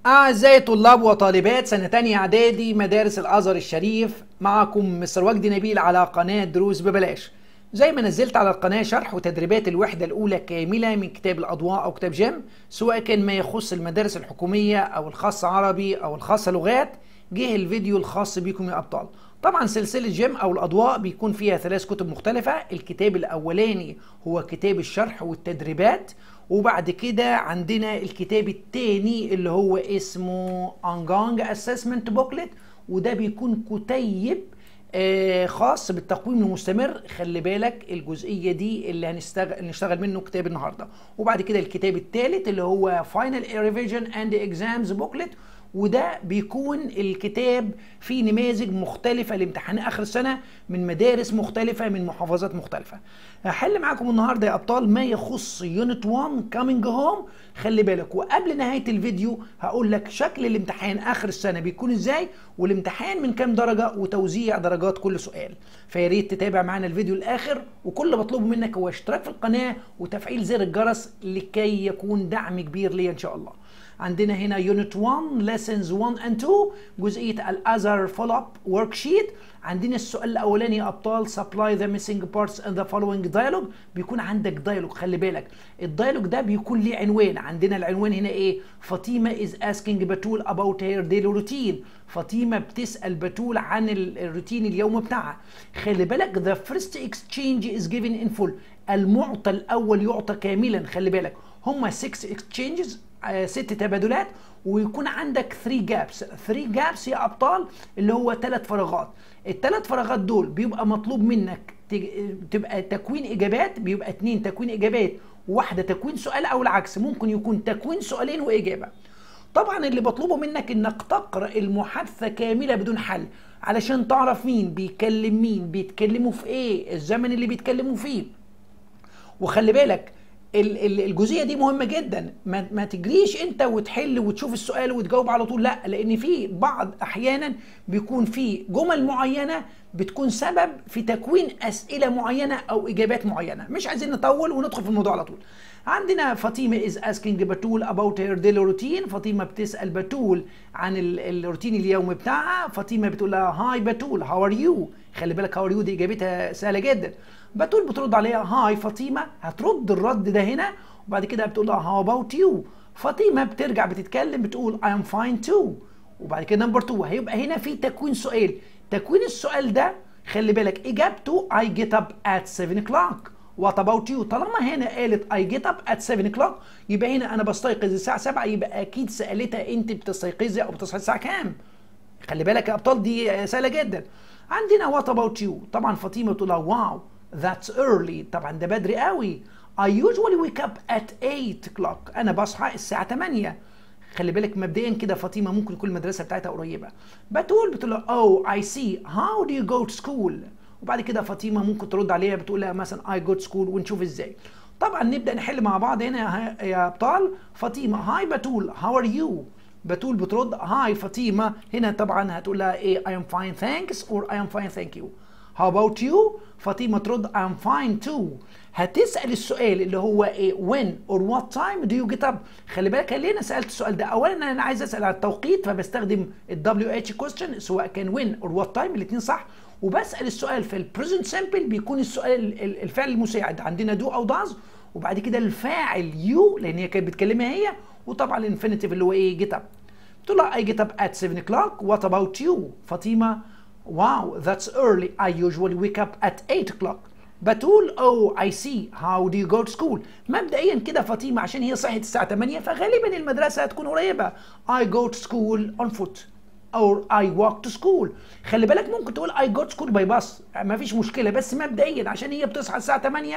أعزائي طلاب وطالبات سنة تانية إعدادي مدارس الأزهر الشريف معكم مستر وجدي نبيل على قناة دروس ببلاش زي ما نزلت على القناة شرح وتدريبات الوحدة الأولى كاملة من كتاب الأضواء أو كتاب جيم سواء كان ما يخص المدارس الحكومية أو الخاصة عربي أو الخاصة لغات جه الفيديو الخاص بيكم يا أبطال طبعا سلسلة جيم أو الأضواء بيكون فيها ثلاث كتب مختلفة الكتاب الأولاني هو كتاب الشرح والتدريبات وبعد كده عندنا الكتاب التاني اللي هو اسمه انجانج اسسمنت بوكلت وده بيكون كتيب آه خاص بالتقويم المستمر خلي بالك الجزئيه دي اللي هنشتغل نشتغل منه كتاب النهارده وبعد كده الكتاب الثالث اللي هو فاينل ريفيجن اند اكزامز بوكلت وده بيكون الكتاب فيه نماذج مختلفة لامتحان آخر السنة من مدارس مختلفة من محافظات مختلفة هحل معاكم النهاردة يا أبطال ما يخص يونت 1 كامينج هوم خلي بالك وقبل نهاية الفيديو هقول لك شكل الامتحان آخر السنة بيكون إزاي والامتحان من كام درجة وتوزيع درجات كل سؤال فيا ريت تتابع معانا الفيديو الآخر وكل اللي بطلبه منك هو اشتراك في القناة وتفعيل زر الجرس لكي يكون دعم كبير ليا إن شاء الله عندنا هنا يونت 1 lessons 1 and 2 جزئيه الازر فولو اب ورك شيت عندنا السؤال الاولاني يا ابطال supply the missing parts in the following dialogue بيكون عندك دايلوج خلي بالك الدايلوج ده بيكون ليه عنوان عندنا العنوان هنا ايه فاطمه is asking بتول about her daily routine فاطمه بتسال بتول عن الروتين اليوم بتاعها خلي بالك the first exchange is given in full المعطى الاول يعطى كاملا خلي بالك هما 6 exchanges ست تبادلات ويكون عندك 3 جابس 3 جابس يا ابطال اللي هو ثلاث فراغات الثلاث فراغات دول بيبقى مطلوب منك تبقى تكوين اجابات بيبقى اثنين تكوين اجابات وواحده تكوين سؤال او العكس ممكن يكون تكوين سؤالين واجابه طبعا اللي بطلبه منك انك تقرا المحادثه كامله بدون حل علشان تعرف مين بيكلم مين بيتكلموا في ايه الزمن اللي بيتكلموا فيه وخلي بالك الجزئيه دي مهمه جدا ما, ما تجريش انت وتحل وتشوف السؤال وتجاوب على طول لا لان في بعض احيانا بيكون في جمل معينه بتكون سبب في تكوين اسئله معينه او اجابات معينه مش عايزين نطول وندخل في الموضوع على طول عندنا فاطمه از اسكينج بتول اباوت هير ديلي روتين فاطمه بتسال بتول عن الروتين اليومي بتاعها فاطمه بتقول لها هاي بتول هاو ار يو خلي بالك هاو ار يو دي اجابتها سهله جدا بتقول بترد عليها هاي فاطمه هترد الرد ده هنا وبعد كده بتقول لها هاو اباوت يو فاطمه بترجع بتتكلم بتقول اي ام فاين تو وبعد كده نمبر 2 هيبقى هنا في تكوين سؤال تكوين السؤال ده خلي بالك اجابته I get up at 7 o'clock وات اباوت يو طالما هنا قالت I get up at 7 o'clock يبقى هنا انا بستيقظ الساعه 7 يبقى اكيد سالتها انت بتستيقظي او بتصحي الساعه كام خلي بالك يا ابطال دي سهله جدا عندنا وات اباوت يو طبعا فاطمه بتقول لها واو That's early طبعا ده بدري قوي I usually wake up at 8 o'clock أنا بصحى الساعة 8 خلي بالك مبدئيا كده فاطمة ممكن يكون المدرسة بتاعتها قريبة بتقول بتقول لها oh I see how do you go to school وبعد كده فاطمة ممكن ترد عليها بتقول لها مثلا I go to school ونشوف ازاي طبعا نبدأ نحل مع بعض هنا يا أبطال فاطمة هاي بتقول how are you بتقول بترد هاي فاطمة هنا طبعا هتقول لها ايه I am fine thanks or I am fine thank you How about you؟ فاطمة ترد I'm fine too. هتسأل السؤال اللي هو ايه when or what time do you get up؟ خلي بالك ليه انا سألت السؤال ده؟ أولا أنا عايز أسأل على التوقيت فبستخدم ال WH question سواء كان when or what time الاثنين صح وبسأل السؤال في البريزنت سامبل بيكون السؤال الفعل المساعد عندنا do أو does وبعد كده الفاعل you لأن هي كانت بتكلمها هي وطبعا الانفينيتيف اللي هو ايه get up. تقول لها I get up at 7 o'clock what about you؟ فاطمة Wow, that's early. I usually wake up at 8 o'clock. بتقول oh I see how do you go to school مبدئيا كده فاطمة عشان هي صحت الساعة 8 فغالبا المدرسة هتكون قريبة I go to school on foot or I walk to school خلي بالك ممكن تقول I go to school by bus ما فيش مشكلة بس مبدئيا عشان هي بتصحى الساعة 8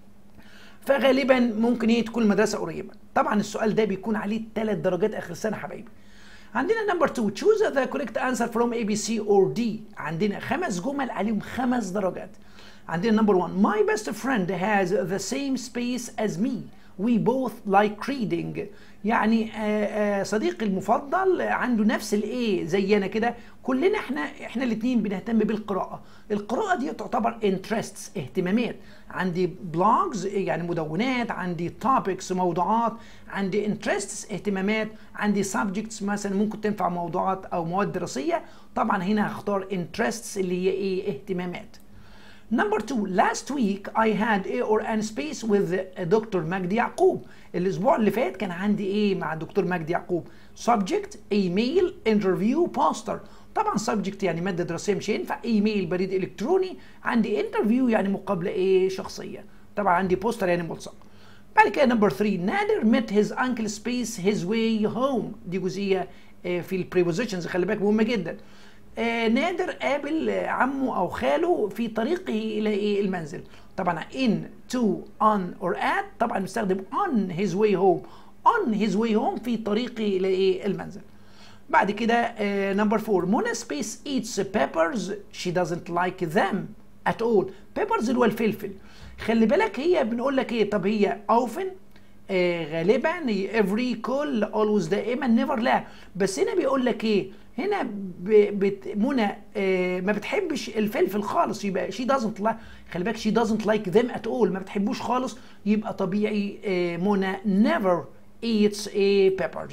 فغالبا ممكن هي تكون المدرسة قريبة طبعا السؤال ده بيكون عليه ثلاث درجات آخر السنة حبايبي عندنا نمبر 2 choose the correct answer from A B C or D عندنا خمس جمل عليهم خمس درجات عندنا نمبر 1 my best friend has the same space as me we both like reading يعني آه، آه، صديقي المفضل عنده نفس الايه زينا كده كلنا احنا احنا الاثنين بنهتم بالقراءه القراءه دي تعتبر interests اهتمامات عندي blogs يعني مدونات عندي topics موضوعات عندي interests اهتمامات عندي subjects مثلا ممكن تنفع موضوعات او مواد دراسيه طبعا هنا هختار interests اللي هي ايه اهتمامات Number two, last week I had A or N space with دكتور مجدي يعقوب. الأسبوع اللي فات كان عندي إيه مع دكتور مجدي يعقوب؟ Subject, email, interview, poster. طبعا subject يعني مادة دراسية مش هينفع، ايميل بريد إلكتروني، عندي interview يعني مقابلة إيه شخصية. طبعا عندي بوستر يعني ملصق. بعد كده نمبر 3 نادر met his uncle space his way home دي جزئية آه، في البريبوزيشنز خلي بالك مهمة جدا. آه، نادر قابل آه، عمه او خاله في طريقه الى ايه المنزل طبعا in to on or at طبعا بنستخدم on his way home on his way home في طريقه الى ايه المنزل بعد كده نمبر 4 منى سبيس eats peppers she doesn't like them at all peppers اللي هو الفلفل خلي بالك هي بنقول لك ايه طب هي often آه غالبا every كل always دائما never لا بس هنا بيقول لك ايه هنا ب... بت... منى آه ما بتحبش الفلفل خالص يبقى she doesn't like خلي بالك she doesn't like them at all ما بتحبوش خالص يبقى طبيعي آه منى never eats a peppers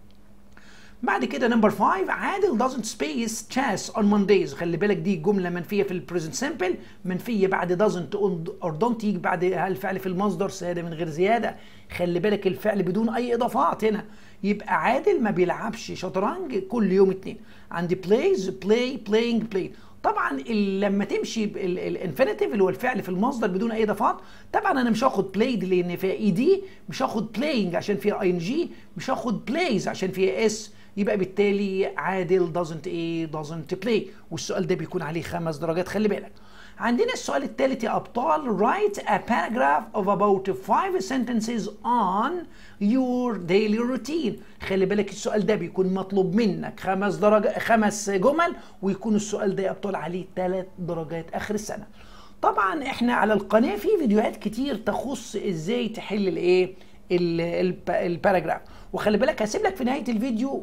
بعد كده نمبر 5 عادل doesn't space chess on Mondays خلي بالك دي جملة منفية في البريزنت سمبل منفية بعد doesn't or don't تيجي بعد الفعل في المصدر سادة من غير زيادة خلي بالك الفعل بدون أي إضافات هنا يبقى عادل ما بيلعبش شطرنج كل يوم اتنين عندي plays play playing play طبعا ال- لما تمشي الانفينيتيف اللي هو الفعل في المصدر بدون اي اضافات طبعا انا مش هاخد بلايد لان فيها اي دي مش هاخد بلاينج عشان فيها اي ان جي مش هاخد بلايز عشان فيها اس يبقى بالتالي عادل doesn't ايه doesn't play والسؤال ده بيكون عليه خمس درجات خلي بالك عندنا السؤال الثالث يا ابطال write a paragraph of about five sentences on your daily routine خلي بالك السؤال ده بيكون مطلوب منك خمس درجة خمس جمل ويكون السؤال ده يا ابطال عليه ثلاث درجات اخر السنة طبعا احنا على القناة في فيديوهات كتير تخص ازاي تحل الايه ال- الب- الباراجراف وخلي بالك هسيب لك في نهايه الفيديو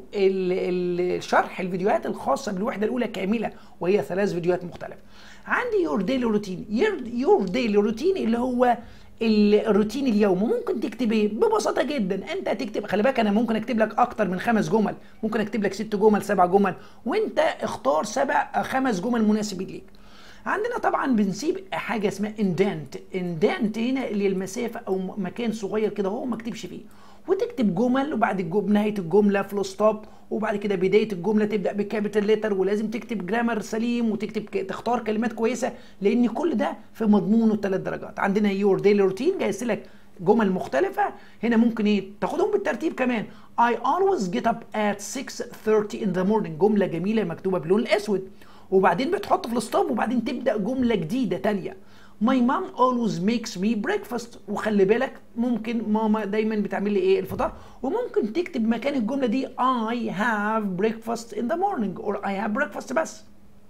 ال- الشرح الفيديوهات الخاصه بالوحده الاولى كامله وهي ثلاث فيديوهات مختلفه عندي يور ديلي روتين يور ديلي روتين اللي هو ال- الروتين اليومي ممكن تكتب ايه ببساطه جدا انت هتكتب خلي بالك انا ممكن اكتب لك اكتر من خمس جمل ممكن اكتب لك ست جمل سبع جمل وانت اختار سبع خمس جمل مناسبين ليك عندنا طبعا بنسيب حاجه اسمها اندنت اندنت هنا اللي المسافه او م- مكان صغير كده هو ما اكتبش فيه وتكتب جمل وبعد الجمله نهايه الجمله فلو ستوب وبعد كده بدايه الجمله تبدا بكابيتال ليتر ولازم تكتب جرامر سليم وتكتب ك- تختار كلمات كويسه لان كل ده في مضمونه ثلاث درجات عندنا يور ديلي روتين جايز لك جمل مختلفة هنا ممكن ايه تاخدهم بالترتيب كمان I always get up at 6:30 in the morning جملة جميلة مكتوبة باللون الأسود وبعدين بتحط في الستوب وبعدين تبدأ جملة جديدة تانية My mom always makes me breakfast وخلي بالك ممكن ماما دايما بتعمل لي ايه الفطار وممكن تكتب مكان الجملة دي I have breakfast in the morning or I have breakfast بس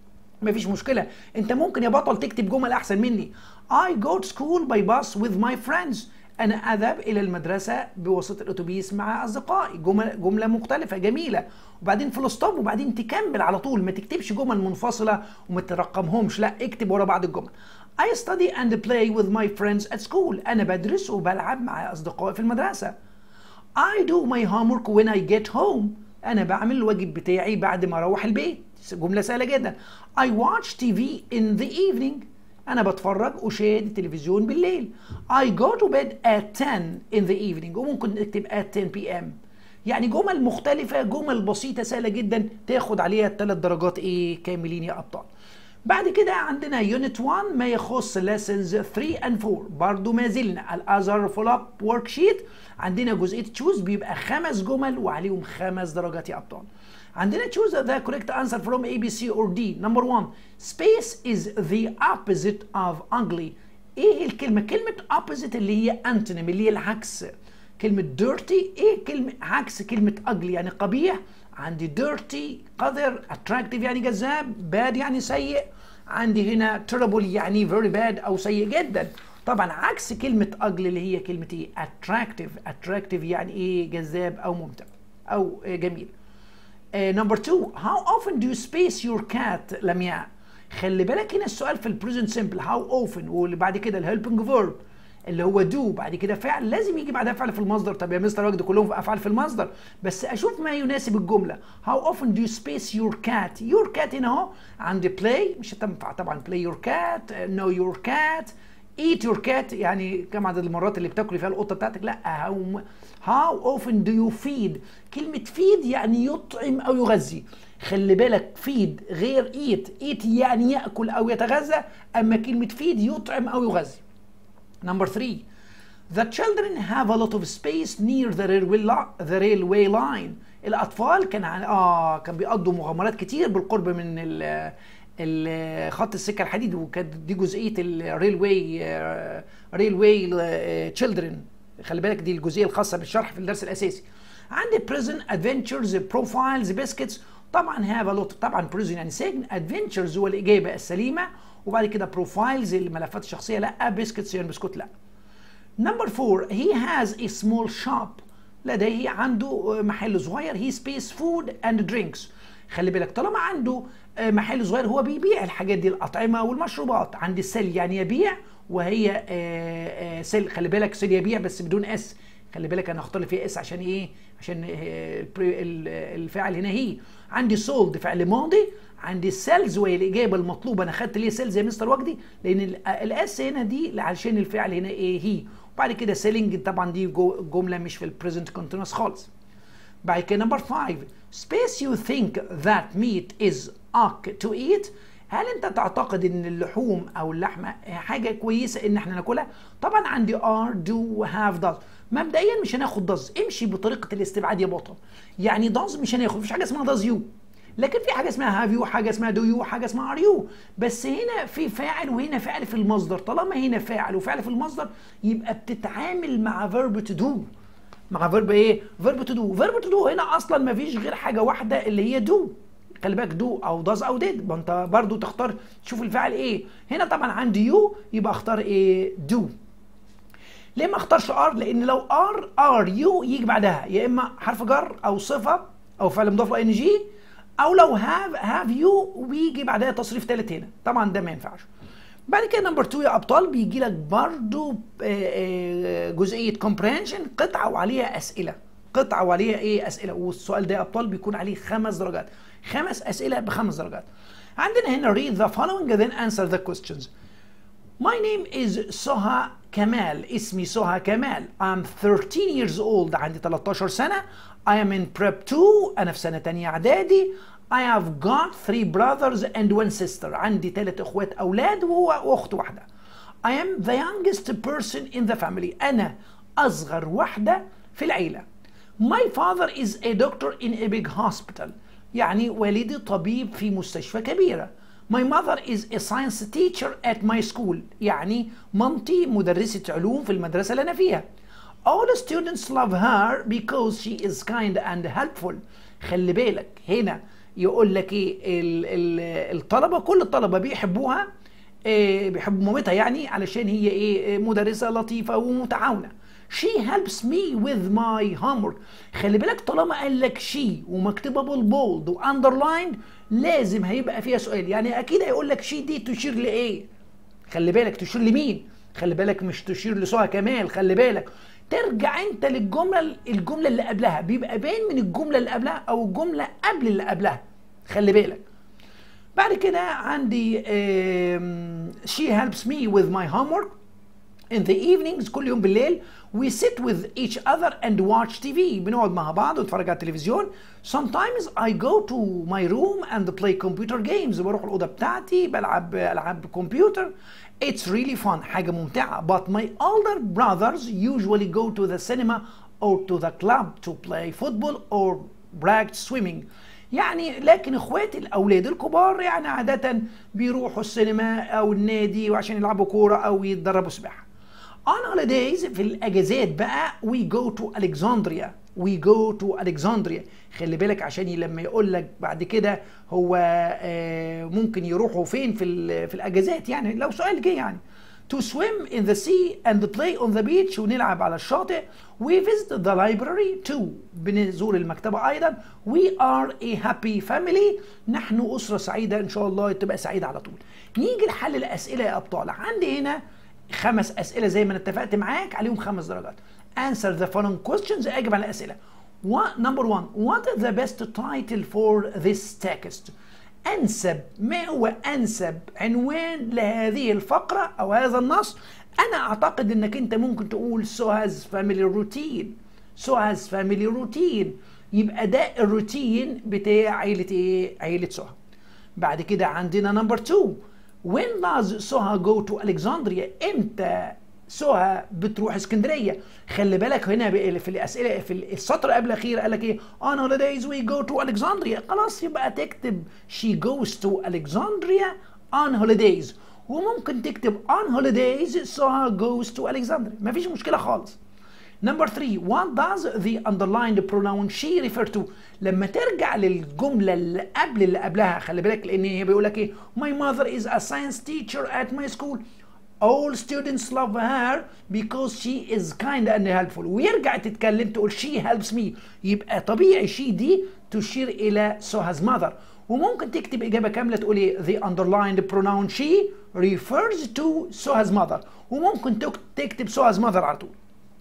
مفيش مشكلة انت ممكن يا بطل تكتب جمل احسن مني I go to school by bus with my friends انا اذهب الى المدرسة بواسطة الاتوبيس مع اصدقائي جمل جملة مختلفة جميلة وبعدين فول ستوب وبعدين تكمل على طول ما تكتبش جمل منفصلة وما ترقمهمش لا اكتب ورا بعض الجمل I study and play with my friends at school انا بدرس وبلعب مع اصدقائي في المدرسة I do my homework when I get home أنا بعمل الواجب بتاعي بعد ما أروح البيت جملة سهلة جدا I watch TV in the evening أنا بتفرج أشاهد التلفزيون بالليل I go to bed at 10 in the evening وممكن نكتب at 10 p.m. يعني جمل مختلفة جمل بسيطة سهلة جدا تاخد عليها الثلاث درجات إيه كاملين يا أبطال بعد كده عندنا يونت 1 ما يخص lessons 3 and 4 برضو ما زلنا الاذر فول اب ورك شيت عندنا جزئيه تشوز بيبقى خمس جمل وعليهم خمس درجات يا ابطال عندنا choose the correct answer from A B C or D number 1 space is the opposite of ugly ايه الكلمه كلمه opposite اللي هي antonym اللي هي العكس كلمه dirty ايه كلمه عكس كلمه ugly يعني قبيح عندي dirty قذر attractive يعني جذاب bad يعني سيء عندي هنا terrible يعني very bad او سيء جدا طبعا عكس كلمة ugly اللي هي كلمة ايه attractive attractive يعني ايه جذاب او ممتع او جميل نمبر 2 how often do you space your cat لمياء خلي بالك هنا السؤال في البريزنت سمبل how often واللي بعد كده الهيلبنج فيرب اللي هو دو بعد كده فعل لازم يجي بعدها فعل في المصدر طب يا مستر وجد كلهم افعال في المصدر بس اشوف ما يناسب الجمله how often do you space your cat your cat هنا اهو عندي play مش هتنفع طبعا play your cat know your cat eat your cat يعني كم عدد المرات اللي بتاكلي فيها القطه بتاعتك لا how, how often do you feed كلمه feed يعني يطعم او يغذي خلي بالك فيد غير ايت ايت يعني ياكل او يتغذى اما كلمه فيد يطعم او يغذي Number three, the children have a lot of space near the railway, the railway line. الأطفال كان آه كان بيقضوا مغامرات كتير بالقرب من ال ال خط السكة الحديد وكانت دي جزئية الريلواي ريلواي تشيلدرن خلي بالك دي الجزئية الخاصة بالشرح في الدرس الأساسي. عندي بريزن ادفنتشرز بروفايلز بسكتس طبعا هاف لوت طبعا بريزن يعني سجن ادفنتشرز هو الإجابة السليمة وبعد كده بروفايلز الملفات الشخصيه لا بسكتس يعني بسكوت لا نمبر 4 he has a small shop لديه عنده محل صغير he space food and drinks خلي بالك طالما عنده محل صغير هو بيبيع الحاجات دي الاطعمه والمشروبات عندي سيل يعني يبيع وهي سيل خلي بالك سيل يبيع بس بدون اس خلي بالك انا هختار فيها اس عشان ايه عشان الفاعل هنا هي عندي سولد فعل ماضي عندي السيلز وهي الاجابه المطلوبه انا خدت ليه سيلز يا مستر وجدي لان الاس هنا دي علشان الفعل هنا ايه هي وبعد كده سيلينج طبعا دي جمله مش في البريزنت كونتينوس خالص بعد كده نمبر 5 space you think that meat is ok to eat هل انت تعتقد ان اللحوم او اللحمه حاجه كويسه ان احنا ناكلها طبعا عندي are do have does مبدئيا مش هناخد does امشي بطريقه الاستبعاد يا بطل يعني does مش هناخد مفيش حاجه اسمها does you لكن في حاجه اسمها هاف يو حاجه اسمها دو يو حاجه اسمها ار يو بس هنا في فاعل وهنا فعل في المصدر طالما هنا فاعل وفعل في المصدر يبقى بتتعامل مع فيرب تو دو مع فيرب ايه فيرب تو دو فيرب تو دو هنا اصلا ما فيش غير حاجه واحده اللي هي دو خلي بالك دو او داز او ديد ما انت برضو تختار تشوف الفاعل ايه هنا طبعا عندي يو يبقى اختار ايه دو ليه ما اختارش ار لان لو ار ار يو يجي بعدها يا اما حرف جر او صفه او فعل مضاف ان جي او لو هاف هاف يو ويجي بعدها تصريف ثالث هنا طبعا ده ما ينفعش بعد كده نمبر 2 يا ابطال بيجي لك برضو جزئيه كومبرينشن قطعه وعليها اسئله قطعه وعليها ايه اسئله والسؤال ده يا ابطال بيكون عليه خمس درجات خمس اسئله بخمس درجات عندنا هنا read the following and then answer the questions My name is سهى كمال اسمي سهى كمال I'm 13 years old عندي 13 سنة I am in prep 2 أنا في سنة تانية إعدادي I have got three brothers and one sister عندي ثلاث إخوات أولاد وهو أخت واحدة I am the youngest person in the family أنا أصغر واحدة في العيلة My father is a doctor in a big hospital يعني والدي طبيب في مستشفى كبيرة My mother is a science teacher at my school يعني مامتي مدرسة علوم في المدرسة اللي أنا فيها All students love her because she is kind and helpful خلي بالك هنا يقول لك ايه ال ال الطلبة كل الطلبة بيحبوها إيه بيحبوا مامتها يعني علشان هي ايه مدرسة لطيفة ومتعاونة She helps me with my homework خلي بالك طالما قال لك she ومكتوبة بالبولد واندرلايند لازم هيبقى فيها سؤال يعني اكيد هيقول لك she دي تشير لايه خلي بالك تشير لمين خلي بالك مش تشير لسهى كمال خلي بالك ترجع انت للجمله الجمله اللي قبلها بيبقى باين من الجمله اللي قبلها او الجمله قبل اللي قبلها خلي بالك بعد كده عندي um, she helps me with my homework in the evenings كل يوم بالليل we sit with each other and watch TV بنقعد مع بعض ونتفرج على التلفزيون sometimes I go to my room and play computer games بروح الأوضة بتاعتي بلعب ألعاب كمبيوتر It's really fun حاجة ممتعة but my older brothers usually go to the cinema or to the club to play football or practice swimming يعني لكن اخواتي الاولاد الكبار يعني عاده بيروحوا السينما او النادي وعشان يلعبوا كوره او يتدربوا سباحه On holidays في الاجازات بقى we go to Alexandria we go to Alexandria خلي بالك عشان لما يقول لك بعد كده هو ممكن يروحوا فين في في الاجازات يعني لو سؤال جه يعني to swim in the sea and play on the beach ونلعب على الشاطئ we visit the library too بنزور المكتبة أيضا we are a happy family نحن أسرة سعيدة إن شاء الله تبقى سعيدة على طول نيجي لحل الأسئلة يا أبطال عندي هنا خمس أسئلة زي ما أنا اتفقت معاك عليهم خمس درجات answer the following questions أجب على الأسئلة what, number one what is the best title for this text أنسب ما هو أنسب عنوان لهذه الفقرة أو هذا النص أنا أعتقد أنك أنت ممكن تقول so has family routine so has family routine يبقى ده الروتين بتاع عيلة إيه؟ عيلة سهى بعد كده عندنا نمبر 2 when does سهى go to Alexandria امتى سهى بتروح اسكندريه خلي بالك هنا في الاسئله في السطر قبل الاخير قال لك ايه on holidays we go to Alexandria خلاص يبقى تكتب she goes to Alexandria on holidays وممكن تكتب on holidays سهى goes to Alexandria مفيش مشكله خالص Number three, what does the underlined pronoun she refer to؟ لما ترجع للجملة اللي قبل اللي قبلها خلي بالك لأن هي بيقول لك إيه؟ My mother is a science teacher at my school. all students love her because she is kind and helpful ويرجع تتكلم تقول she helps me يبقى طبيعي she دي تشير إلى سها's mother وممكن تكتب إجابة كاملة تقول إيه the underlined pronoun she refers to سها's mother وممكن تكتب سها's mother على طول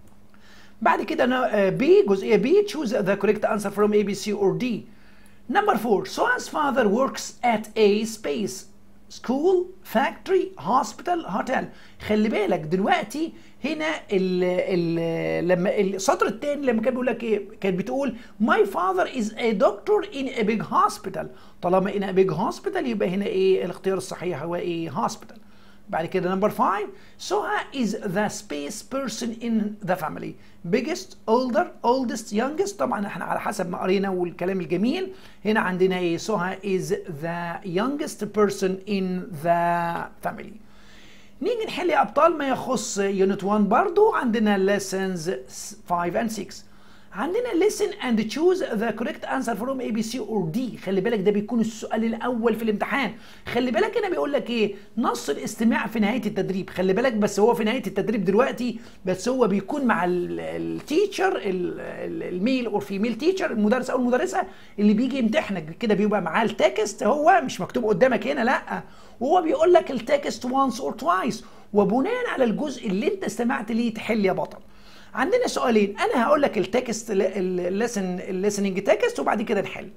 بعد كده بي جزئية بي choose the correct answer from A B C or D number four سها's father works at a space سكول فاكتوري هوسبيتال هوتيل خلي بالك دلوقتي هنا ال ال لما السطر الثاني لما كان بيقول لك ايه كانت بتقول ماي فاذر از ا دكتور ان ا بيج هوسبيتال طالما ان ا بيج هوسبيتال يبقى هنا ايه الاختيار الصحيح هو ايه هوسبيتال بعد كده نمبر 5 Soha is the space person in the family biggest older oldest youngest طبعا احنا على حسب ما قرينا والكلام الجميل هنا عندنا ايه Soha is the youngest person in the family نيجي نحل يا ابطال ما يخص يونت 1 برضو عندنا lessons 5 and 6 عندنا listen and choose the correct answer from A B C or D خلي بالك ده بيكون السؤال الاول في الامتحان خلي بالك هنا بيقول لك ايه نص الاستماع في نهايه التدريب خلي بالك بس هو في نهايه التدريب دلوقتي بس هو بيكون مع التيتشر الميل اور فيميل تيتشر المدرس او المدرسه اللي بيجي يمتحنك كده بيبقى معاه التكست هو مش مكتوب قدامك هنا لا وهو بيقول لك التكست وانس اور توايس وبناء على الجزء اللي انت استمعت ليه تحل يا بطل عندنا سؤالين انا هقول لك التكست الليسن الليسننج تكست وبعد كده نحل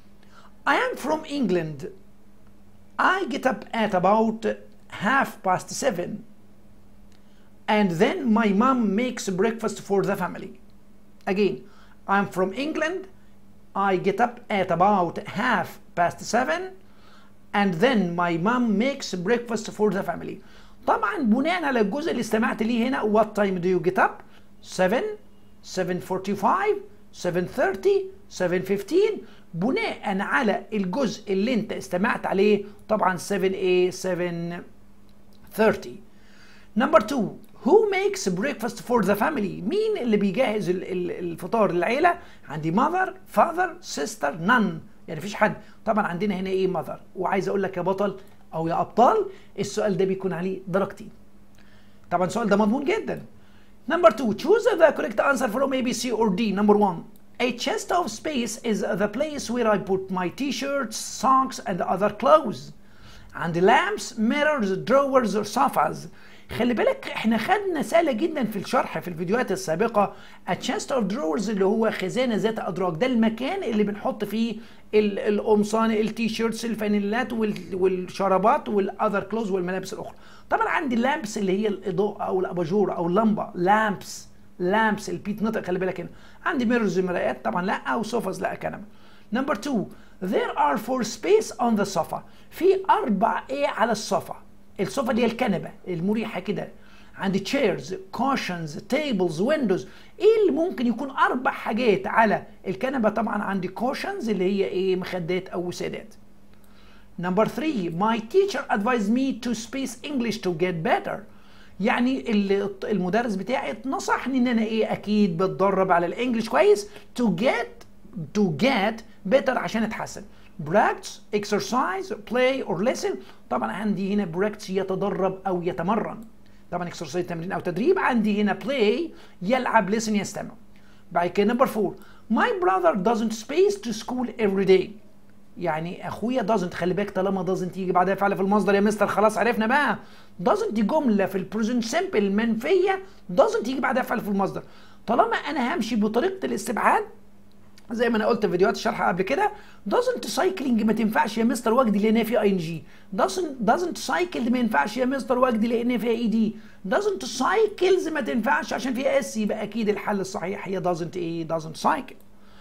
I am from England I get up at about half past seven and then my mom makes breakfast for the family again I'm from England I get up at about half past seven and then my mom makes breakfast for the family طبعا بناء على الجزء اللي استمعت ليه هنا what time do you get up 7 745 730 715 بناء على الجزء اللي انت استمعت عليه طبعا 7a 730 نمبر 2 Who makes breakfast for the family؟ مين اللي بيجهز الفطار للعيلة؟ عندي mother, father, sister, none يعني مفيش حد طبعا عندنا هنا ايه mother وعايز اقول لك يا بطل او يا ابطال السؤال ده بيكون عليه درجتين طبعا السؤال ده مضمون جدا Number two, choose the correct answer from A, B, C, or D. Number one, a chest of space is the place where I put my t-shirts, socks, and other clothes. And lamps, mirrors, drawers, or sofas. خلي بالك احنا خدنا سهلة جدا في الشرح في الفيديوهات السابقة a chest of drawers اللي هو خزانة ذات أدراج ده المكان اللي بنحط فيه القمصان التيشيرتس الفانيلات والشرابات والاذر كلوز والملابس الأخرى طبعا عندي لامبس اللي هي الإضاءة أو الأباجور أو اللمبة لامبس لامبس البيت نطق خلي بالك هنا عندي ميرورز مرايات طبعا لا أو سوفاز لا كنبة نمبر 2 there are four space on the sofa في أربع إيه على الصفا الصوفا دي الكنبه المريحه كده عندي تشيرز كوشنز تيبلز ويندوز ايه اللي ممكن يكون اربع حاجات على الكنبه طبعا عندي كوشنز اللي هي ايه مخدات او وسادات نمبر 3 my teacher advised me to space English to get better يعني المدرس بتاعي نصحني ان انا ايه اكيد بتدرب على الانجليش كويس to get to get better عشان اتحسن practice exercise play or listen طبعا عندي هنا practice يتدرب او يتمرن طبعا اكسرسايز تمرين او تدريب عندي هنا بلاي يلعب listen يستمع بعد كده نمبر 4 my brother doesn't space to school every day يعني اخويا doesn't خلي بالك طالما doesn't يجي بعدها فعل في المصدر يا مستر خلاص عرفنا بقى doesn't دي جمله في البريزنت سمبل منفيه doesn't يجي بعدها فعل في المصدر طالما انا همشي بطريقه الاستبعاد زي ما انا قلت في فيديوهات الشرح قبل كده doesn't cycling ما تنفعش يا مستر وجدي لان فيها اي ان جي doesn't doesn't cycled ما ينفعش يا مستر وجدي لان فيها اي دي doesn't cycles ما تنفعش عشان فيها اس يبقى اكيد الحل الصحيح هي doesn't ايه doesn't cycle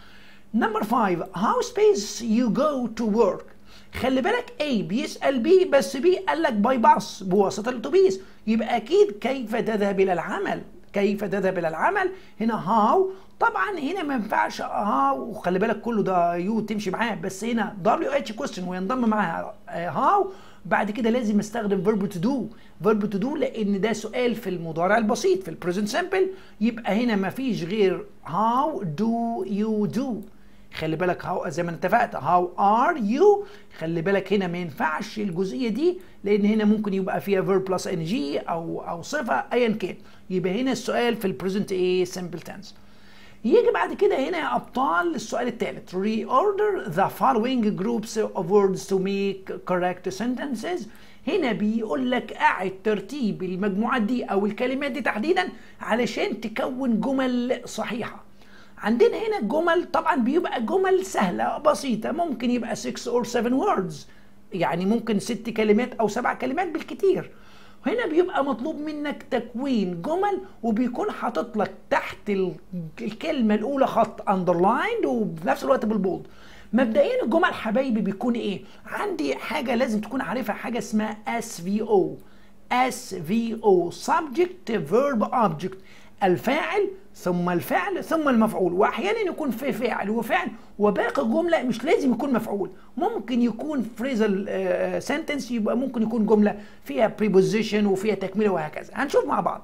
نمبر 5 how space you go to work خلي بالك A بيسأل B بس B قال لك باي باص بواسطة الأتوبيس يبقى أكيد كيف تذهب إلى العمل كيف تذهب إلى العمل هنا هاو طبعا هنا ما ينفعش هاو وخلي بالك كله ده يو تمشي معاه بس هنا دبليو اتش كويستشن وينضم معاها هاو بعد كده لازم استخدم فيرب تو دو فيرب تو دو لان ده سؤال في المضارع البسيط في البريزنت سمبل يبقى هنا ما فيش غير هاو دو يو دو خلي بالك هاو زي ما اتفقت هاو ار يو خلي بالك هنا ما ينفعش الجزئيه دي لان هنا ممكن يبقى فيها فيرب بلس ان جي او او صفه ايا كان يبقى هنا السؤال في البريزنت ايه سمبل تنس يجي بعد كده هنا يا ابطال السؤال الثالث reorder the following groups of words to make correct sentences هنا بيقول لك اعد ترتيب المجموعات دي او الكلمات دي تحديدا علشان تكون جمل صحيحه عندنا هنا الجمل طبعا بيبقى جمل سهله بسيطه ممكن يبقى 6 or 7 words يعني ممكن ست كلمات او سبع كلمات بالكتير هنا بيبقى مطلوب منك تكوين جمل وبيكون حاطط لك تحت الكلمه الاولى خط اندرلايند وفي نفس الوقت بالبولد مبدئيا الجمل حبايبي بيكون ايه عندي حاجه لازم تكون عارفها حاجه اسمها اس في او اس في او subject verb object الفاعل ثم الفعل ثم المفعول واحيانا يكون في فاعل وفعل وباقي الجمله مش لازم يكون مفعول ممكن يكون فريزل سنتنس يبقى ممكن يكون جمله فيها بريبوزيشن وفيها تكمله وهكذا هنشوف مع بعض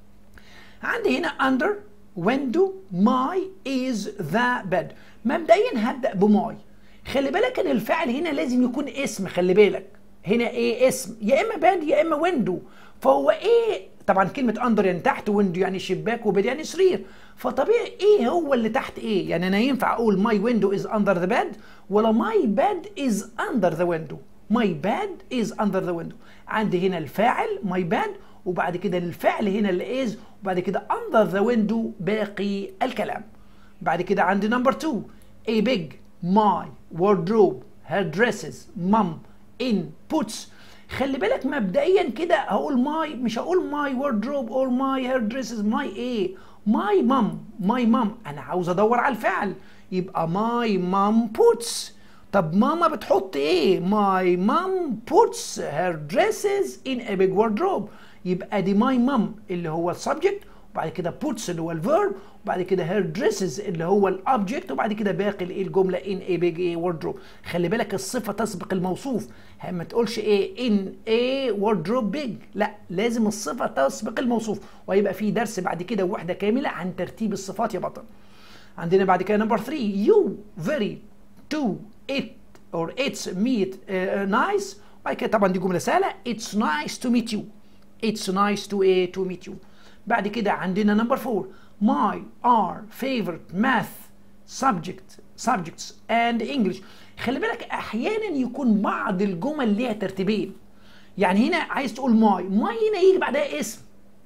عندي هنا under window my is the bed مبدئيا هبدا بماي خلي بالك ان الفعل هنا لازم يكون اسم خلي بالك هنا ايه اسم يا اما باد يا اما ويندو فهو ايه طبعا كلمة اندر يعني تحت ويندو يعني شباك وبيد يعني سرير فطبيعي ايه هو اللي تحت ايه يعني انا ينفع اقول ماي ويندو از اندر ذا بيد ولا ماي بيد از اندر ذا ويندو ماي بيد از اندر ذا ويندو عندي هنا الفاعل ماي بيد وبعد كده الفعل هنا اللي از وبعد كده اندر ذا ويندو باقي الكلام بعد كده عندي نمبر 2 a big my wardrobe her dresses mom in puts خلي بالك مبدئيا كده هقول ماي مش هقول ماي وردروب اور ماي هير دريسز ماي ايه ماي مام ماي مام انا عاوز ادور على الفعل يبقى ماي مام بوتس طب ماما بتحط ايه ماي مام بوتس هير دريسز ان ا بيج وردروب يبقى دي ماي مام اللي هو السبجكت وبعد كده بوتس اللي هو الفيرب وبعد كده هير دريسز اللي هو الاوبجكت وبعد كده باقي الايه الجمله ان اي بيج ايه وردروب خلي بالك الصفه تسبق الموصوف ما تقولش ايه ان ايه وردروب بيج لا لازم الصفه تسبق الموصوف وهيبقى في درس بعد كده وحده كامله عن ترتيب الصفات يا بطل عندنا بعد كده نمبر 3 يو فيري تو ات اور اتس ميت نايس وبعد كده طبعا دي جمله سهله اتس نايس تو ميت يو اتس نايس تو ايه تو ميت يو بعد كده عندنا نمبر 4 my our favorite math subject subjects and English خلي بالك احيانا يكون بعض الجمل ليها ترتيبين يعني هنا عايز تقول ماي ماي هنا يجي بعدها اسم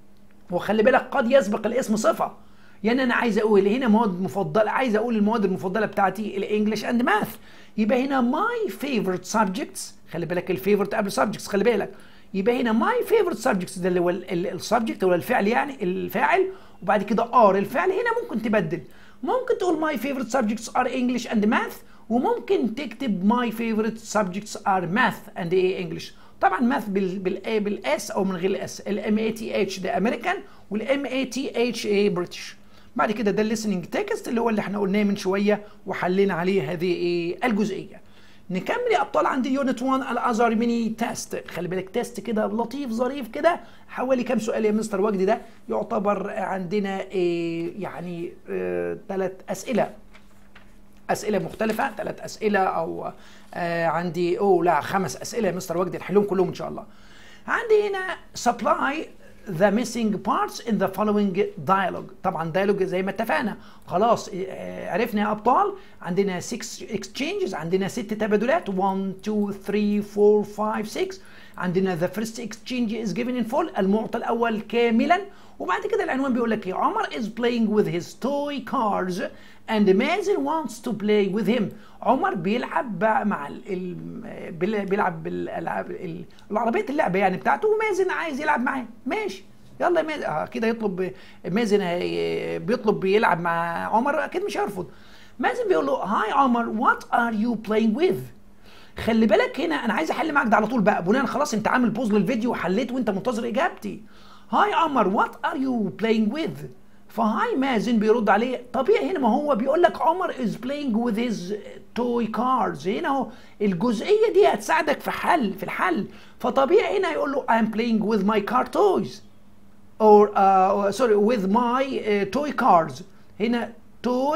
وخلي بالك قد يسبق الاسم صفه يعني انا عايز اقول هنا مواد مفضله عايز اقول المواد المفضله بتاعتي الانجليش اند ماث يبقى هنا ماي فيفورت سبجكتس خلي بالك الفيفورت قبل سبجكتس خلي بالك يبقى هنا ماي فيفورت سبجكتس ده اللي هو السبجكت ولا الفعل يعني الفاعل وبعد كده ار الفعل هنا ممكن تبدل ممكن تقول ماي فيفورت سبجكتس ار انجلش اند ماث وممكن تكتب ماي فيفورت سبجكتس ار ماث اند ايه انجلش طبعا ماث بالاي بالاس او من غير الاس الام اي تي اتش ده امريكان والام اي تي اتش اي بريتش بعد كده ده الليسننج تكست اللي هو اللي احنا قلناه من شويه وحلينا عليه هذه ايه الجزئيه نكمل يا ابطال عندي يونت 1 الازهر ميني تيست خلي بالك تيست كده لطيف ظريف كده حوالي كام سؤال يا مستر وجدي ده يعتبر عندنا إيه يعني ثلاث إيه اسئله اسئله مختلفه ثلاث اسئله او آه عندي او لا خمس اسئله يا مستر وجدي نحلهم كلهم ان شاء الله عندي هنا سبلاي the missing parts in the following dialogue طبعا dialogue زي ما اتفقنا خلاص آه، عرفنا يا ابطال عندنا 6 exchanges عندنا ست تبادلات 1 2 3 4 5 6 عندنا the first exchange is given in full المعطى الاول كاملا وبعد كده العنوان بيقول لك إيه؟ عمر is playing with his toy cars and مازن wants to play with him عمر بيلعب بقى مع ال ال بيل- بيلعب بالالعاب ال- العربيه اللعبه يعني بتاعته ومازن عايز يلعب معاه ماشي يلا يا مازن آه كده يطلب مازن هي- بيطلب بيلعب مع عمر اكيد مش هيرفض مازن بيقول له هاي عمر وات ار يو playing with خلي بالك هنا انا عايز احل معاك ده على طول بقى بناء خلاص انت عامل بوز للفيديو وحليت وانت منتظر اجابتي هاي عمر وات ار يو بلاينج وذ فهاي مازن بيرد عليه طبيعي هنا ما هو بيقول لك عمر از بلاينج وذ هيز توي كارز هنا اهو الجزئيه دي هتساعدك في حل في الحل فطبيعي هنا يقول له I'm playing with my car toys or uh, sorry with my uh, toy cars هنا toy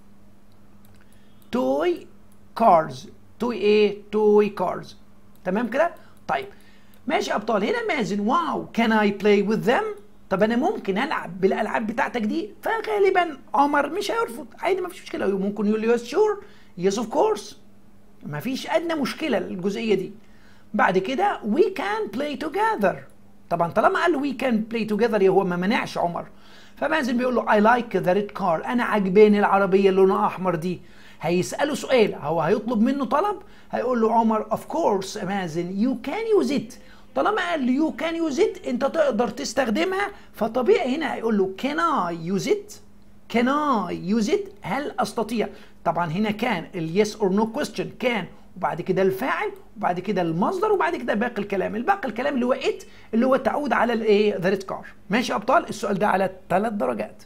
توي كارز توي ايه توي كارز تمام كده طيب ماشي يا ابطال هنا مازن واو كان اي بلاي وذ ذم طب انا ممكن العب بالالعاب بتاعتك دي فغالبا عمر مش هيرفض عادي ما فيش مشكله ممكن يقول لي يس شور يس اوف كورس ما فيش ادنى مشكله الجزئيه دي بعد كده we can play together طبعا طالما قال we can play together هو ما منعش عمر فمازن بيقول له I like the red car انا عجباني العربيه اللي لونها احمر دي هيساله سؤال هو هيطلب منه طلب هيقول له عمر of course مازن you can use it طالما قال له you can use it انت تقدر تستخدمها فطبيعي هنا هيقول له can I use it can I use it هل استطيع طبعا هنا كان اليس اور نو كويستشن كان وبعد كده الفاعل وبعد كده المصدر وبعد كده باقي الكلام الباقي الكلام اللي هو ات اللي هو تعود على الايه ذا ريد كار ماشي يا ابطال السؤال ده على ثلاث درجات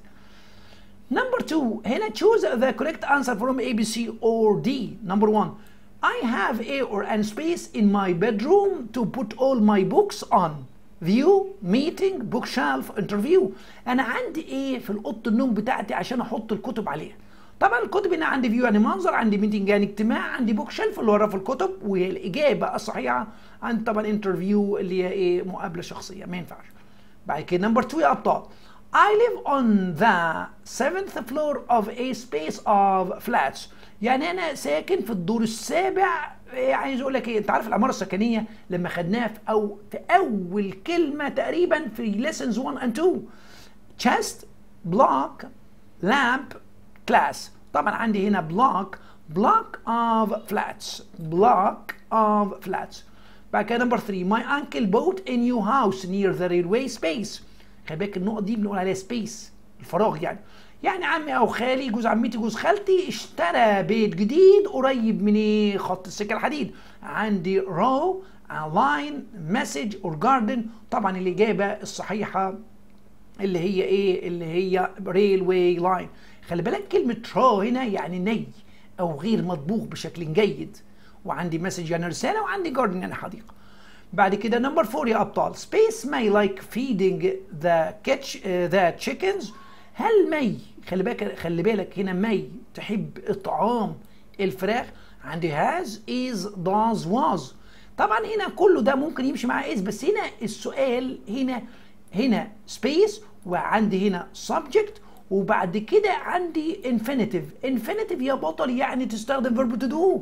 Number two, هنا choose the correct answer from A, B, C or D. Number one, I have a or an space in my bedroom to put all my books on. View, meeting, bookshelf, interview. أنا عندي إيه في الأوضة النوم بتاعتي عشان أحط الكتب عليها. طبعا الكتب هنا عندي فيو يعني منظر عندي ميتنج يعني اجتماع عندي بوك شيلف اللي وراه في الكتب والاجابه الصحيحه عندي طبعا انترفيو اللي هي ايه مقابله شخصيه ما ينفعش بعد كده نمبر 2 يا ابطال I live on the seventh floor of a space of flats يعني انا ساكن في الدور السابع إيه عايز اقول لك ايه انت عارف العماره السكنيه لما خدناها في او في اول كلمه تقريبا في lessons 1 and 2 chest block lamp class طبعا عندي هنا block block of flats block of flats بعد كده نمبر 3 my uncle bought a new house near the railway space خلي بالك النقط دي بنقول عليها سبيس الفراغ يعني يعني عمي او خالي جوز عمتي جوز خالتي اشترى بيت جديد قريب من ايه خط السكه الحديد عندي رو لاين مسج اور جاردن طبعا الاجابه الصحيحه اللي هي ايه اللي هي ريلوي لاين خلي بالك كلمه رو هنا يعني ني او غير مطبوخ بشكل جيد وعندي مسج يعني رساله وعندي جاردن يعني حديقه بعد كده نمبر 4 يا ابطال سبيس ماي لايك فيدنج ذا كيتش ذا تشيكنز هل ماي خلي بالك خلي بالك هنا ماي تحب اطعام الفراخ عندي هاز از داز واز طبعا هنا كله ده ممكن يمشي مع از بس هنا السؤال هنا هنا سبيس وعندي هنا subject وبعد كده عندي infinitive infinitive يا بطل يعني تستخدم verb to do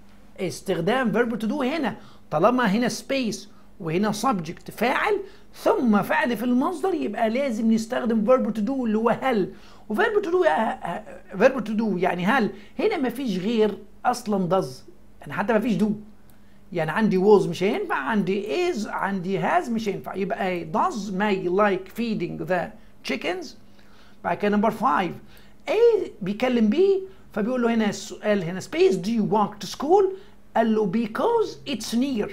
استخدام verb to do هنا طالما هنا سبيس وهنا subject فاعل ثم فعل في المصدر يبقى لازم نستخدم verb to do اللي هو هل وverb to do verb to do يعني هل هنا ما فيش غير اصلا does يعني حتى ما فيش do يعني عندي was مش هينفع عندي is عندي has مش هينفع يبقى does may like feeding the chickens بعد كده نمبر 5 A بيكلم B فبيقول له هنا السؤال هنا space do you walk to school قال له because it's near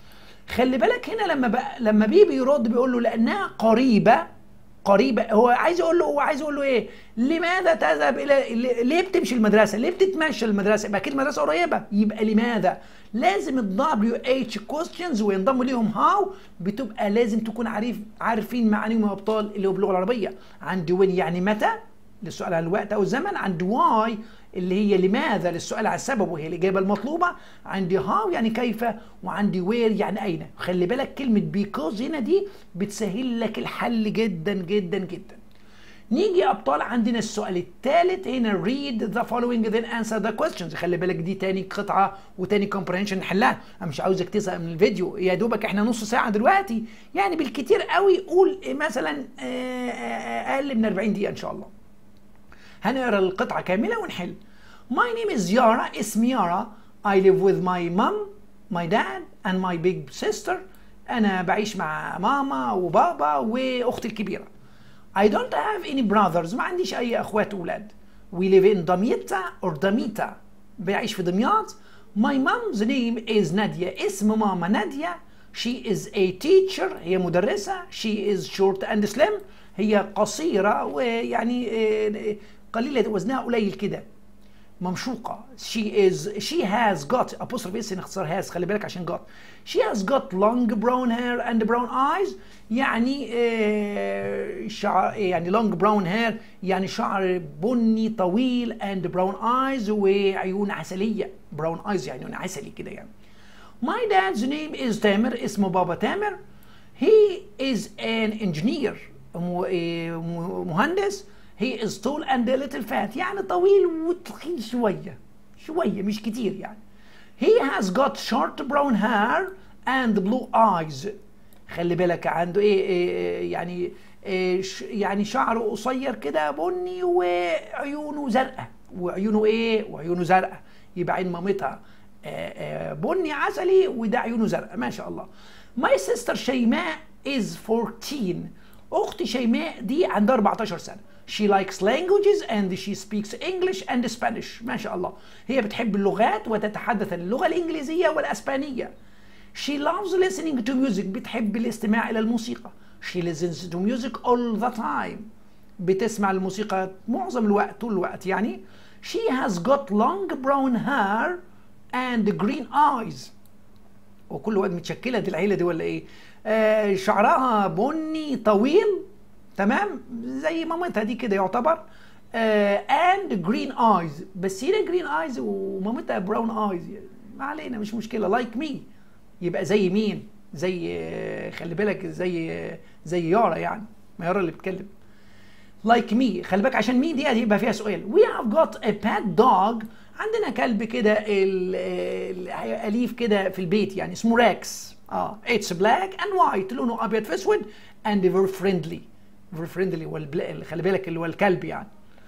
خلي بالك هنا لما بقى لما بي بيرد بيقول له لانها قريبه قريبه هو عايز يقول له هو عايز يقول له ايه لماذا تذهب الى ليه بتمشي المدرسه ليه بتتمشى المدرسه يبقى اكيد المدرسه قريبه يبقى لماذا لازم الدبليو اتش كويستشنز وينضم ليهم هاو بتبقى لازم تكون عارف عارفين معانيهم يا ابطال اللي هو باللغه العربيه عندي وين يعني متى للسؤال عن الوقت او الزمن عند واي اللي هي لماذا للسؤال على السبب وهي الإجابة المطلوبة عندي هاو يعني كيف وعندي وير يعني أين خلي بالك كلمة بيكوز هنا دي بتسهل لك الحل جدا جدا جدا نيجي يا ابطال عندنا السؤال الثالث هنا read the following then answer the questions خلي بالك دي تاني قطعه وتاني comprehension نحلها انا مش عاوزك تزهق من الفيديو يا دوبك احنا نص ساعه دلوقتي يعني بالكتير قوي قول مثلا اقل من 40 دقيقه ان شاء الله هنقرا القطعه كامله ونحل My name is Yara اسمي يارا I live with my mom my dad and my big sister انا بعيش مع ماما وبابا واختي الكبيره I don't have any brothers ما عنديش أي أخوات أولاد We live in دمياط or دميتا بعيش في دمياط My mom's name is نادية اسم ماما نادية She is a teacher هي مدرسة She is short and slim هي قصيرة ويعني قليلة وزنها قليل كده ممشوقة she is she has got apostrophe اس اختصار has خلي بالك عشان got she has got long brown hair and brown eyes يعني آه شعر يعني long brown hair يعني شعر بني طويل and brown eyes وعيون عسلية brown eyes يعني عيون عسلي كده يعني my dad's name is تامر اسمه بابا تامر he is an engineer مهندس he is tall and a little fat يعني طويل وتخين شوية شوية مش كتير يعني he has got short brown hair and blue eyes خلي بالك عنده ايه, إيه يعني إيه يعني شعره قصير كده بني وعيونه زرقاء وعيونه ايه وعيونه زرقاء يبقى عين مامتها بني عسلي وده عيونه زرقاء ما شاء الله my sister شيماء is 14 اختي شيماء دي عندها 14 سنه She likes languages and she speaks English and Spanish ما شاء الله هي بتحب اللغات وتتحدث اللغة الإنجليزية والأسبانية She loves listening to music بتحب الاستماع إلى الموسيقى She listens to music all the time بتسمع الموسيقى معظم الوقت طول الوقت يعني She has got long brown hair and green eyes وكل وقت متشكلة دي العيلة دي ولا إيه آه شعرها بني طويل تمام زي مامتها دي كده يعتبر اند جرين ايز بس هنا جرين ايز ومامتها براون ايز ما علينا مش مشكله لايك like مي يبقى زي مين زي خلي بالك زي زي يارا يعني ما يارا اللي بتتكلم لايك like مي خلي بالك عشان مي دي يبقى فيها سؤال وي هاف جوت ا بات دوج عندنا كلب كده الاليف كده في البيت يعني اسمه راكس اه اتس بلاك اند وايت لونه ابيض في اسود اند فيري فريندلي فيري فريندلي اللي خلي بالك اللي هو الكلب يعني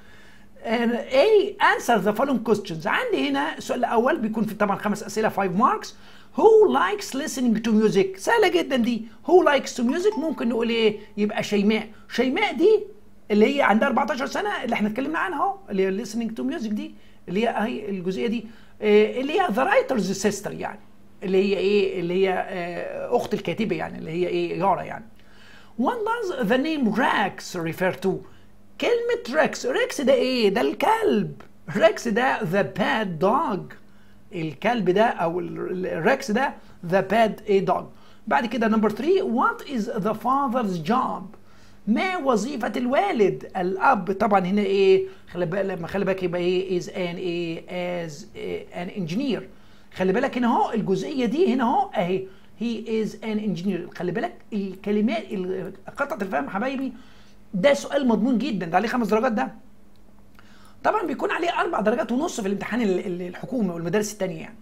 A answer the following questions عندي هنا السؤال الاول بيكون في طبعا خمس اسئله 5 ماركس Who likes listening to music سهله جدا دي Who likes to music ممكن نقول ايه يبقى شيماء شيماء دي اللي هي عندها 14 سنه اللي احنا اتكلمنا عنها اهو اللي هي listening to music دي اللي هي اهي الجزئيه دي اللي هي the writer's sister يعني اللي هي ايه اللي هي اخت الكاتبه يعني اللي هي ايه يارا يعني What does the name Rex refer to? كلمة ريكس ريكس ده ايه؟ ده الكلب ريكس ده the bad dog الكلب ده او الريكس ده the bad a dog بعد كده نمبر 3 what is the father's job ما وظيفة الوالد الأب طبعا هنا إيه خلي بالك لما خلي بالك يبقى إيه is an إيه as an engineer خلي بالك هنا أهو الجزئية دي هنا أهو أهي he is an engineer خلي بالك الكلمات قطعة الفهم حبايبي ده سؤال مضمون جدا ده عليه خمس درجات ده طبعا بيكون عليه اربع درجات ونص في الامتحان الحكومي والمدارس الثانيه يعني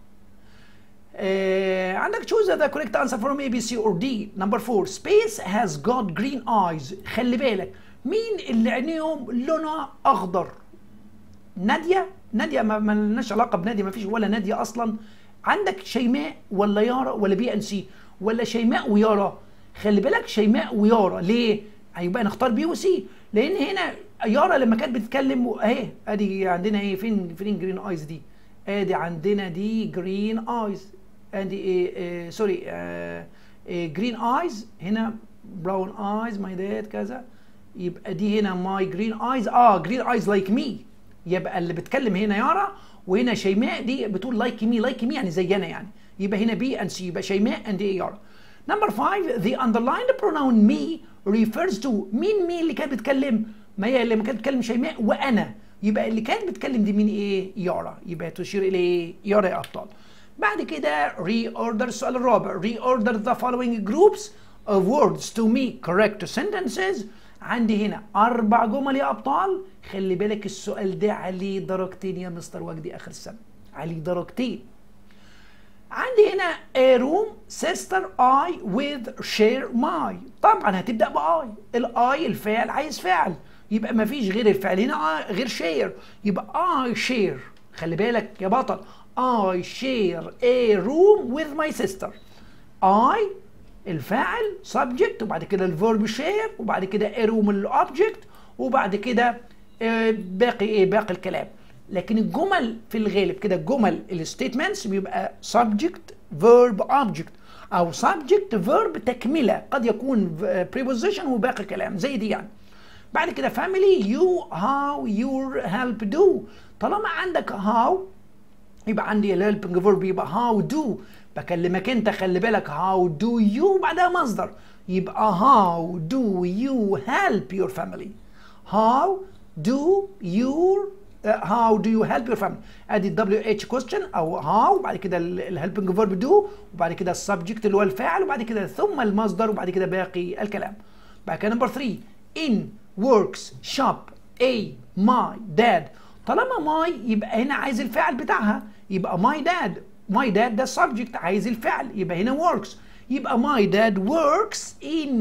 آه عندك choose the correct answer from A, B, C or D. Number four, space has got green eyes. خلي بالك مين اللي عينيهم لونها أخضر؟ نادية؟ نادية ما لناش علاقة بنادية ما فيش ولا نادية أصلا. عندك شيماء ولا يارا ولا بي ان سي ولا شيماء ويارا خلي بالك شيماء ويارا ليه؟ هيبقى نختار بي وسي لان هنا يارا لما كانت بتتكلم اهي ادي عندنا ايه فين فين جرين ايز دي ادي عندنا دي جرين ايز ادي ايه, إيه سوري آه إيه جرين ايز هنا براون ايز ماي داد كذا يبقى دي هنا ماي جرين ايز اه جرين ايز لايك مي يبقى اللي بتكلم هنا يارا وهنا شيماء دي بتقول لايك مي لايك مي يعني زينا يعني يبقى هنا بي اند سي يبقى شيماء اند ايه يارا نمبر 5 the underlined pronoun me refers to مين مين اللي كانت بتتكلم ما هي لما كانت بتتكلم شيماء وانا يبقى اللي كان بيتكلم دي مين ايه يارا يبقى تشير الى ايه يارا يا ابطال بعد كده reorder السؤال الرابع reorder the following groups of words to make correct sentences عندي هنا اربع جمل يا ابطال خلي بالك السؤال ده عليه درجتين يا مستر وجدي اخر السنه عليه درجتين عندي هنا a room sister I with share my طبعا هتبدا باي الاي الفعل عايز فعل يبقى ما فيش غير الفعل هنا غير share يبقى I share خلي بالك يا بطل I share a room with my sister I الفاعل subject وبعد كده الفيرب share وبعد كده a room الاوبجكت وبعد كده باقي ايه باقي الكلام لكن الجمل في الغالب كده الجمل الستيتمنتس بيبقى subject verb object او subject verb تكمله قد يكون preposition وباقي الكلام زي دي يعني بعد كده family you how your help do طالما عندك how يبقى عندي الهيلبنج فيرب يبقى how do بكلمك انت خلي بالك how do you بعدها مصدر يبقى how do you help your family how do your uh, how do you help your family ادي الدبليو اتش كويستشن او how وبعد كده الهيلبنج فيرب do وبعد كده السبجكت اللي هو الفاعل وبعد كده ثم المصدر وبعد كده باقي الكلام بعد كده نمبر 3 in works shop a my dad طالما ماي يبقى هنا عايز الفعل بتاعها يبقى my dad my dad ده subject عايز الفعل يبقى هنا works يبقى my dad works in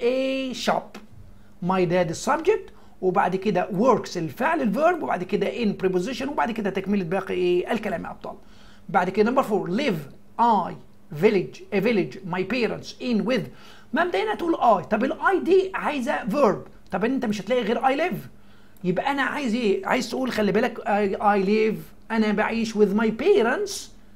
a shop my dad subject وبعد كده works الفعل الفيرب وبعد كده in preposition وبعد كده تكملة باقي ايه الكلام يا ابطال بعد كده نمبر 4 live I village a village my parents in with مبدئيا هتقول I طب الاي دي عايزه verb طب انت مش هتلاقي غير I live يبقى انا عايز ايه عايز تقول خلي بالك I, I live انا بعيش with my parents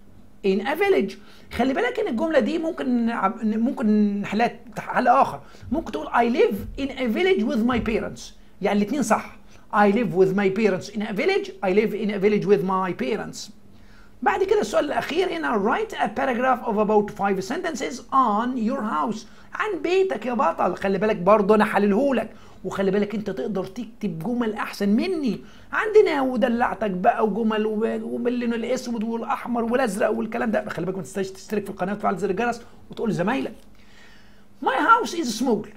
in a village خلي بالك ان الجمله دي ممكن ممكن نحلها حل اخر ممكن تقول I live in a village with my parents يعني الاثنين صح I live with my parents in a village I live in a village with my parents بعد كده السؤال الاخير هنا write a paragraph of about five sentences on your house عن بيتك يا بطل خلي بالك برضه انا حللهولك وخلي بالك انت تقدر تكتب جمل احسن مني عندنا ودلعتك بقى وجمل وباللون الاسود والاحمر والازرق والكلام ده خلي بالك ما تنساش تشترك في القناه وتفعل زر الجرس وتقول لزمايلك ماي هاوس از سمول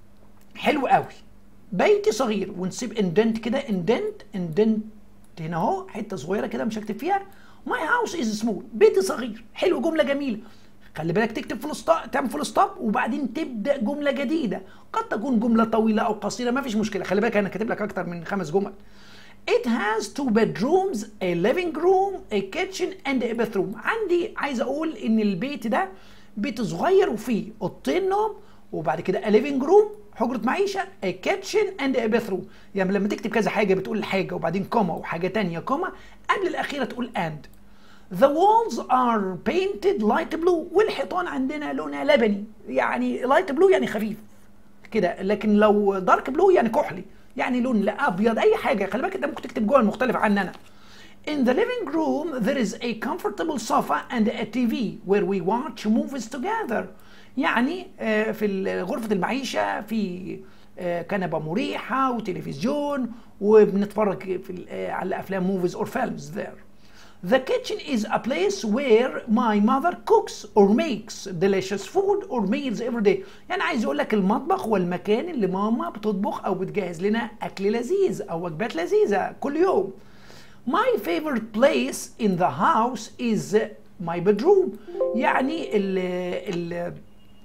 حلو قوي بيتي صغير ونسيب اندنت كده اندنت اندنت هنا اهو حته صغيره كده مش هكتب فيها ماي هاوس از سمول بيتي صغير حلو جمله جميله خلي بالك تكتب فول ستوب تعمل فول ستوب وبعدين تبدا جمله جديده قد تكون جمله طويله او قصيره ما فيش مشكله خلي بالك انا كاتب لك اكتر من خمس جمل It has two bedrooms, a living room, a kitchen and a bathroom. عندي عايز اقول ان البيت ده بيت صغير وفيه اوضتين نوم وبعد كده a living room حجرة معيشة a kitchen and a bathroom يعني لما تكتب كذا حاجة بتقول حاجة وبعدين كوما وحاجة تانية كوما قبل الأخيرة تقول and The walls are painted light blue والحيطان عندنا لونها لبني يعني light blue يعني خفيف كده لكن لو دارك بلو يعني كحلي يعني لون لا ابيض اي حاجه خلي بالك انت ممكن تكتب جوه مختلف عننا In the living room there is a comfortable sofa and a TV where we watch movies together يعني في غرفة المعيشة في كنبة مريحة وتلفزيون وبنتفرج في على أفلام موفيز or films there. The kitchen is a place where my mother cooks or makes delicious food or meals every day. يعني عايز يقول لك المطبخ هو المكان اللي ماما بتطبخ أو بتجهز لنا أكل لذيذ أو وجبات لذيذة كل يوم. My favorite place in the house is my bedroom. يعني ال ال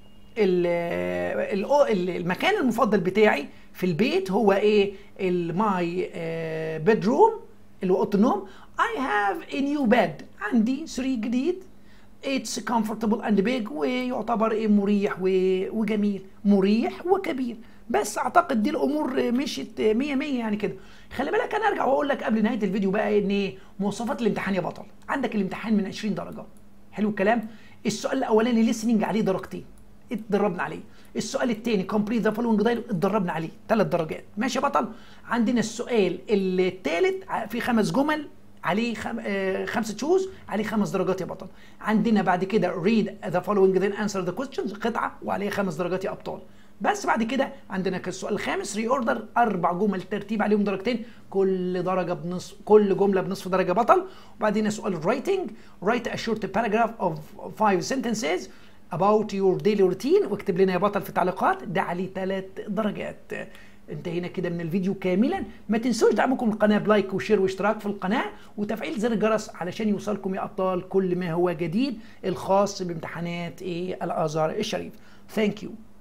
المكان المفضل بتاعي في البيت هو ايه الماي بيدروم اللي هو اوضه النوم I have a new bed عندي سرير جديد It's comfortable and big ويعتبر ايه مريح وجميل مريح وكبير بس اعتقد دي الامور مشيت 100 100 يعني كده خلي بالك انا ارجع واقول لك قبل نهايه الفيديو بقى ان ايه مواصفات الامتحان يا بطل عندك الامتحان من 20 درجه حلو الكلام السؤال الاولاني ليسننج عليه درجتين اتدربنا عليه السؤال الثاني كومبليت ذا فولوينج دايلوج اتدربنا عليه ثلاث درجات ماشي يا بطل عندنا السؤال الثالث في خمس جمل عليه خم... آه خمسة تشوز عليه خمس درجات يا بطل عندنا بعد كده read the following then answer the questions قطعة وعليه خمس درجات يا أبطال بس بعد كده عندنا السؤال الخامس ري اوردر اربع جمل ترتيب عليهم درجتين كل درجه بنصف كل جمله بنصف درجه بطل وبعدين سؤال الرايتنج رايت ا شورت باراجراف اوف 5 sentences about your daily routine واكتب لنا يا بطل في التعليقات ده عليه ثلاث درجات انتهينا كده من الفيديو كاملا ما تنسوش دعمكم القناه بلايك وشير واشتراك في القناه وتفعيل زر الجرس علشان يوصلكم يا ابطال كل ما هو جديد الخاص بامتحانات ايه الازهر الشريف ثانك يو